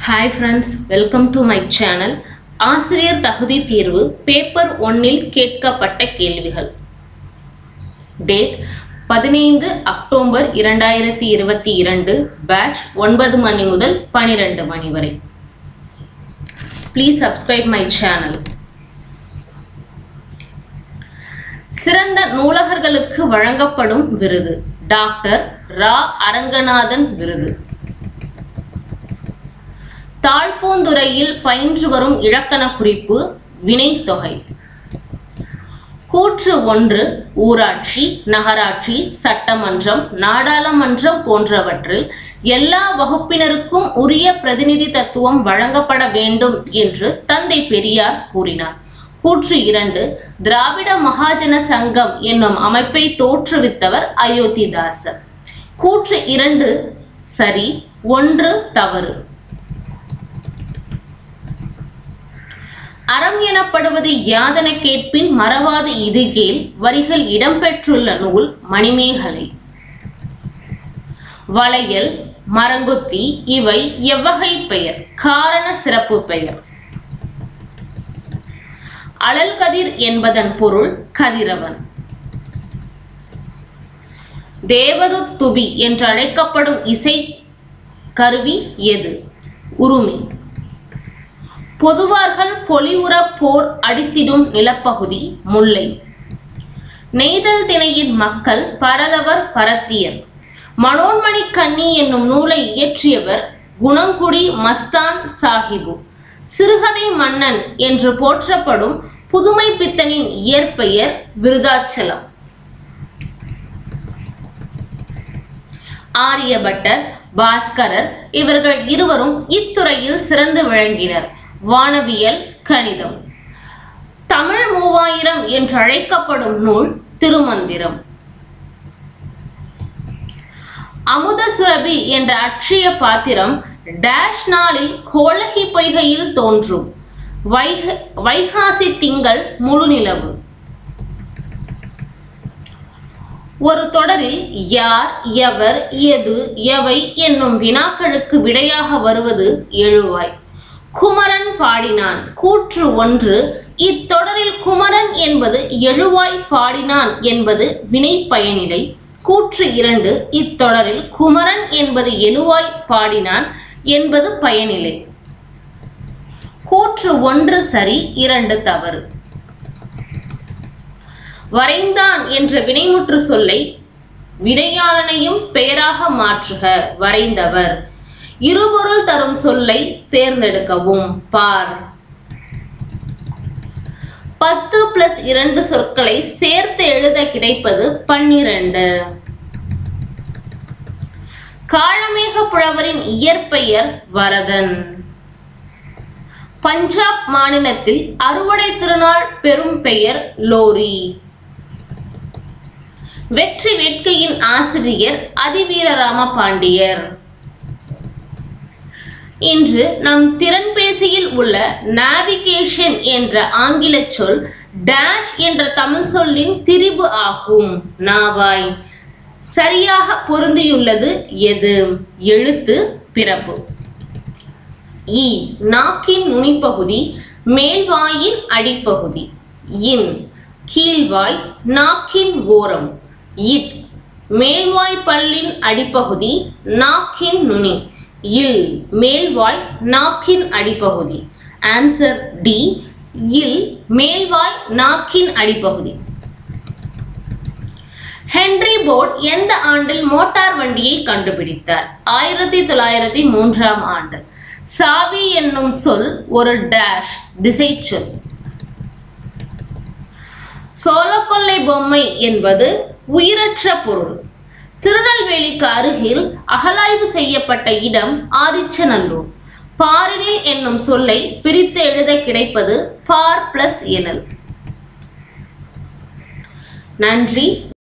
hi friends welcome to my channel ஆசிரியர் தகுதி தேர்வு பேப்பர் ஒன்னில் கேட்கப்பட்ட கேள்விகள் டேட் பதினைந்து அக்டோபர் இரண்டாயிரத்தி இருபத்தி இரண்டு பேட்ச் ஒன்பது மணி முதல் பனிரெண்டு மணி வரை ப்ளீஸ் சப்ஸ்கிரைப் மை சேனல் சிறந்த நூலகர்களுக்கு வழங்கப்படும் விருது டாக்டர் ரா அரங்கநாதன் விருது தாழ்பூந்துறையில் பயின்று வரும் இலக்கண குறிப்பு வினைத்தொகை கூற்று ஒன்று ஊராட்சி நகராட்சி சட்டமன்றம் நாடாளுமன்றம் போன்றவற்றில் எல்லா வகுப்பினருக்கும் உரிய பிரதிநிதி தத்துவம் வழங்கப்பட வேண்டும் என்று தந்தை பெரியார் கூறினார் கூற்று இரண்டு திராவிட மகாஜன சங்கம் என்னும் அமைப்பை தோற்றுவித்தவர் அயோத்திதாசர் கூற்று இரண்டு சரி ஒன்று தவறு அறம் எனப்படுவது யாதன கேட்பின் மறவாது இது கேள் வரிகள் இடம்பெற்றுள்ள நூல் மணிமேகலை வளையல் மரங்குத்தி இவை எவ்வகை பெயர் காரண சிறப்பு பெயர் அழல் கதிர் என்பதன் பொருள் கதிரவன் தேவதுத்துபி என்று அழைக்கப்படும் இசை கருவி எது உருமி பொதுவார்கள் பொலிவுற போர் அடித்திடும் நிலப்பகுதி முல்லை நெய்தல் திணையின் மக்கள் பரதவர் பரத்தியர் மனோன்மணி கண்ணி என்னும் நூலை இயற்றியவர் குணங்குடி மஸ்தான் சாஹிபு சிறுகதை மன்னன் என்று போற்றப்படும் புதுமை பித்தனின் இயற்பெயர் விருதாச்சலம் ஆரியபட்டர் பாஸ்கரர் இவர்கள் இருவரும் இத்துறையில் சிறந்து விளங்கினர் வானவியல் கணிதம் தமிழ் மூவாயிரம் என்று அழைக்கப்படும் நூல் திருமந்திரம் அமுத சுரபி என்ற அட்சய பாத்திரம் டேஷ் நாளில் கோலகி பொய்கையில் தோன்றும் வைக வைகாசி திங்கள் முழுநிலவு ஒரு தொடரில் யார் எவர் எது எவை என்னும் வினாக்களுக்கு விடையாக வருவது எழுவாய் குமரன் பாடினான் கூற்று ஒன்று இத்தொடரில் குமரன் என்பது எழுவாய் பாடினான் என்பது வினை பயனிலை கூற்று இரண்டு இத்தொடரில் குமரன் என்பது எழுவாய் பாடினான் என்பது பயனிலை கூற்று ஒன்று சரி இரண்டு தவறு வரைந்தான் என்ற வினைமுற்று சொல்லை வினையாளனையும் பெயராக மாற்றுக வரைந்தவர் இருபொருள் தரும் சொல்லை தேர்ந்தெடுக்கவும் பார் பத்து பிளஸ் இரண்டு சொற்களை சேர்த்து எழுத கிடைப்பது பன்னிரண்டு காளமேக புலவரின் இயற்பெயர் வரதன் பஞ்சாப் மாநிலத்தில் அறுவடை திருநாள் பெரும் பெயர் லோரி வெற்றி வேட்கையின் ஆசிரியர் அதிவீரராம பாண்டியர் இன்று நம் திறன்பேசியில் உள்ள நேவிகேஷன் என்ற ஆங்கில சொல் டேஷ் என்ற தமிழ் சொல்லின் திரிபு ஆகும் நாவாய் சரியாக பொருந்தியுள்ளது எது எழுத்து பிறப்பு இ நாக்கின் நுனிப்பகுதி மேல்வாயின் அடிப்பகுதி இன் கீழ்வாய் நாக்கின் ஓரம் இட் மேல்வாய் பல்லின் அடிப்பகுதி நாக்கின் நுனி இல் மேல்வாய் நாக்கின் அடிப்பகுதி ஆன்சர் டி இல் மேல்வாய் நாக்கின் அடிப்பகுதி ஹென்ரி போர்ட் எந்த ஆண்டில் மோட்டார் வண்டியை கண்டுபிடித்தார் ஆயிரத்தி தொள்ளாயிரத்தி மூன்றாம் ஆண்டு சாவி என்னும் சொல் ஒரு டேஷ் திசை சொல் சோளக்கொல்லை பொம்மை என்பது உயிரற்ற பொருள் திருநெல்வேலிக்கு அருகில் அகலாய்வு செய்யப்பட்ட இடம் ஆதிச்சநல்லூர் பாரினில் என்னும் சொல்லை பிரித்து எழுத கிடைப்பது பார் பிளஸ் எனல் நன்றி